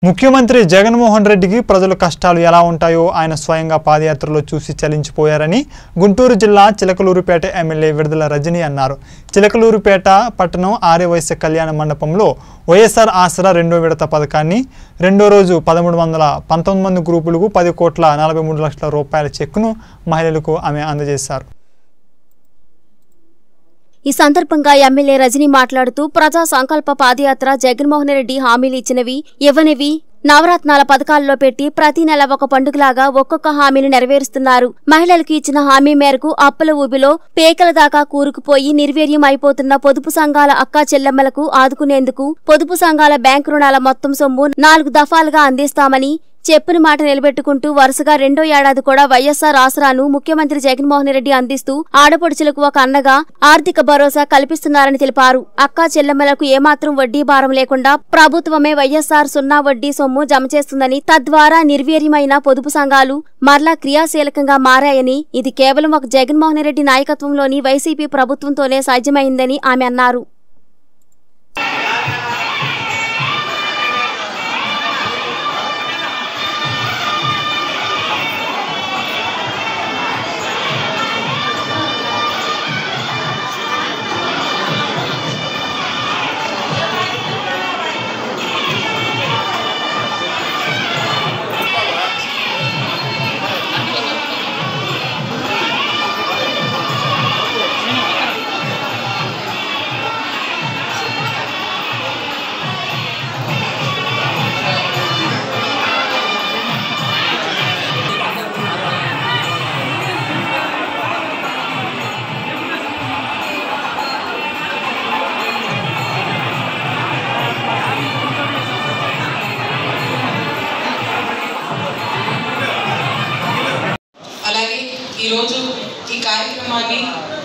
ముఖ్యమంత్రి జగన్మోహన్ రెడ్డికి ప్రజల కష్టాలు ఎలా ఉంటాయో ఆయన స్వయంగా పాదయాత్రలో చూసి చలించిపోయారని గుంటూరు జిల్లా చిలకలూరుపేట ఎమ్మెల్యే విడుదల రజని అన్నారు చిలకలూరుపేట పట్టణం ఆర్యవైశ్య కళ్యాణ మండపంలో వైఎస్ఆర్ ఆసరా రెండో విడత పథకాన్ని రెండో రోజు పదమూడు వందల పంతొమ్మిది మంది గ్రూపులకు పది కోట్ల నలభై మూడు లక్షల రూపాయల చెక్కును మహిళలకు ఆమె అందజేశారు ఈ సందర్భంగా ఎమ్మెల్యే రజని మాట్లాడుతూ ప్రజా సంకల్ప పాదయాత్ర జగన్మోహన్ రెడ్డి హామీలు ఇచ్చినవి ఇవ్వనివి నవరత్నాల పథకాల్లో పెట్టి ప్రతి నెల ఒక పండుగలాగా ఒక్కొక్క హామీని నెరవేరుస్తున్నారు మహిళలకు ఇచ్చిన హామీ మేరకు అప్పుల ఊబిలో పేకల దాకా కూరుకుపోయి నిర్వీర్యం అయిపోతున్న పొదుపు సంఘాల అక్కా చెల్లెమ్మలకు ఆదుకునేందుకు పొదుపు సంఘాల బ్యాంకు రుణాల మొత్తం సొమ్ము నాలుగు దఫాలుగా అందిస్తామని చెప్పిన మాట నిలబెట్టుకుంటూ వరుసగా రెండో ఏడాది కూడా వైఎస్ఆర్ ఆసరాను ముఖ్యమంత్రి జగన్మోహన్ రెడ్డి అందిస్తూ ఆడపడుచులకు ఒక అన్నగా ఆర్థిక భరోసా కల్పిస్తున్నారని తెలిపారు అక్కా చెల్లెమ్మలకు ఏమాత్రం వడ్డీ భారం లేకుండా ప్రభుత్వమే వైఎస్ఆర్ సున్నా వడ్డీ సొమ్ము జమ చేస్తుందని తద్వారా నిర్వీర్యమైన పొదుపు సంఘాలు మరలా క్రియాశీలకంగా మారాయని ఇది కేవలం ఒక జగన్మోహన్ రెడ్డి నాయకత్వంలోని వైసీపీ ప్రభుత్వంతోనే సాధ్యమైందని ఆమె అన్నారు అలాగే ఈరోజు ఈ కార్యక్రమాన్ని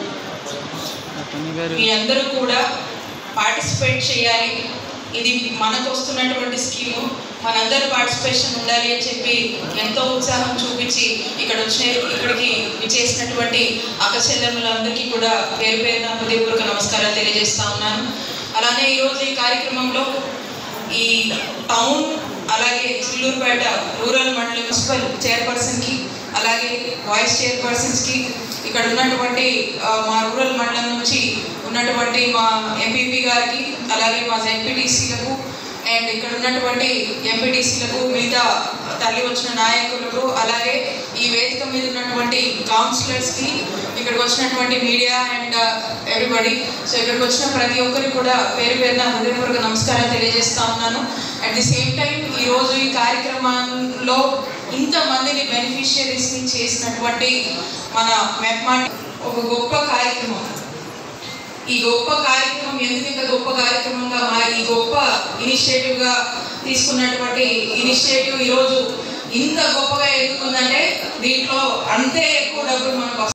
మీ అందరూ కూడా పార్టిసిపేట్ చేయాలి ఇది మనకు వస్తున్నటువంటి స్కీము మనందరూ పార్టిసిపేషన్ ఉండాలి అని చెప్పి ఎంతో ఉత్సాహం చూపించి ఇక్కడ వచ్చిన ఇక్కడికి విచ్చేసినటువంటి అక్క చెల్లెమ్మలందరికీ కూడా పేరు పేరున హృదయపూర్వక నమస్కారాలు తెలియజేస్తా ఉన్నాను అలానే ఈరోజు ఈ కార్యక్రమంలో ఈ టౌన్ అలాగే చిల్లూరుపేట రూరల్ మండల మున్సిపల్ చైర్పర్సన్కి అలాగే వైస్ చైర్పర్సన్స్కి ఇక్కడ ఉన్నటువంటి ఆ, మా రూరల్ మండలం నుంచి ఉన్నటువంటి మా ఎంపీపీ గారికి అలాగే మా జెడ్పీటీసీలకు అండ్ ఇక్కడ ఉన్నటువంటి ఎంపీటీసీలకు మిగతా తల్లి వచ్చిన నాయకులకు అలాగే ఈ వేదిక మీద ఉన్నటువంటి కౌన్సిలర్స్కి ఇక్కడికి వచ్చినటువంటి మీడియా అండ్ ఎవ్రీబడి సో ఇక్కడికి వచ్చిన ప్రతి ఒక్కరికి కూడా పేరు పేరున హృదయపూర్వక నమస్కారాలు తెలియజేస్తా ఉన్నాను అట్ ది సేమ్ టైం ఈరోజు ఈ కార్యక్రమంలో ఇంతమందిని బెనిఫిషియరీస్ని చేసినటువంటి మన మెప్మా ఒక గొప్ప కార్యక్రమం ఈ గొప్ప కార్యక్రమం ఎందుకు ఇంత గొప్ప కార్యక్రమంగా మారి ఈ గొప్ప ఇనిషియేటివ్ గా తీసుకున్నటువంటి ఇనిషియేటివ్ ఈరోజు ఇంత గొప్పగా ఎదుగుతుందంటే దీంట్లో అంతే ఎక్కువ డబ్బులు మనకు వస్తాయి.